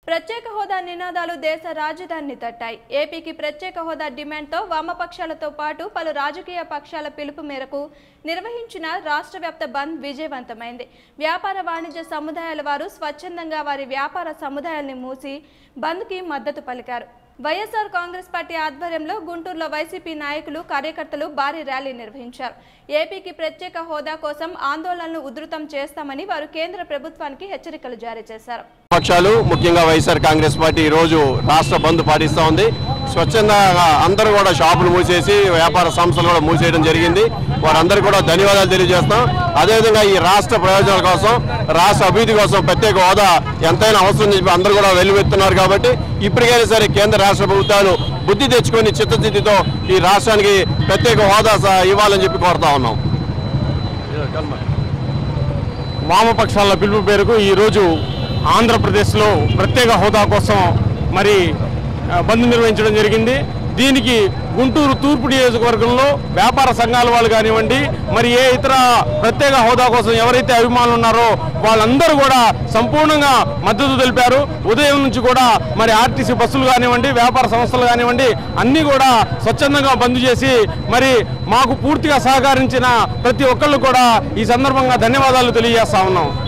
ప్రత్యేక హోదా నినాదాలు దేశ రాజధానిని తట్టాయి ఏపీకి ప్రత్యేక హోదా డిమాండ్తో వామపక్షాలతో పాటు పలు రాజకీయ పక్షాల పిలుపు మేరకు నిర్వహించిన రాష్ట్ర వ్యాప్త బంద్ విజయవంతమైంది వ్యాపార వాణిజ్య సముదాయాల వారు స్వచ్ఛందంగా వారి వ్యాపార సముదాయాల్ని మూసి బంద్కి మద్దతు పలికారు వైఎస్ఆర్ కాంగ్రెస్ పార్టీ ఆధ్వర్యంలో గుంటూరులో వైసీపీ నాయకులు కార్యకర్తలు భారీ ర్యాలీ నిర్వహించారు ఏపీకి ప్రత్యేక హోదా కోసం ఆందోళనలు ఉధృతం చేస్తామని వారు కేంద్ర ప్రభుత్వానికి హెచ్చరికలు జారీ చేశారు పక్షాలు ముఖ్యంగా వైఎస్ఆర్ కాంగ్రెస్ పార్టీ ఈ రోజు రాష్ట్ర బంద్ పాటిస్తూ ఉంది స్వచ్ఛందంగా అందరూ కూడా షాపులు మూసేసి వ్యాపార సంస్థలు కూడా మూసేయడం జరిగింది వారందరూ కూడా ధన్యవాదాలు తెలియజేస్తాం అదేవిధంగా ఈ రాష్ట్ర ప్రయోజనాల కోసం రాష్ట్ర అభివృద్ధి కోసం ప్రత్యేక హోదా ఎంతైనా అవసరం చెప్పి అందరూ కూడా వెల్లువెత్తున్నారు కాబట్టి ఇప్పటికైనా సరే కేంద్ర రాష్ట్ర ప్రభుత్వాలు బుద్ధి తెచ్చుకొని చిత్తశుద్ధితో ఈ రాష్ట్రానికి ప్రత్యేక హోదా స- ఇవ్వాలని చెప్పి కోరుతా ఉన్నాం వామపక్షాల పిలుపు మేరకు ఈరోజు ఆంధ్రప్రదేశ్లో ప్రత్యేక హోదా కోసం మరి ఆ, బంద్ నిర్వహించడం జరిగింది దీనికి గుంటూరు తూర్పు నియోజకవర్గంలో వ్యాపార సంఘాల వాళ్ళు కానివ్వండి మరి ఏ ఇతర ప్రత్యేక హోదా కోసం ఎవరైతే అభిమానులు ఉన్నారో వాళ్ళందరూ కూడా సంపూర్ణంగా మద్దతు తెలిపారు ఉదయం నుంచి కూడా మరి ఆర్టీసీ బస్సులు కానివ్వండి వ్యాపార సంస్థలు కానివ్వండి అన్నీ కూడా స్వచ్ఛందంగా బంద్ చేసి మరి మాకు పూర్తిగా సహకరించిన ప్రతి ఒక్కళ్ళు కూడా ఈ సందర్భంగా ధన్యవాదాలు తెలియజేస్తా ఉన్నాం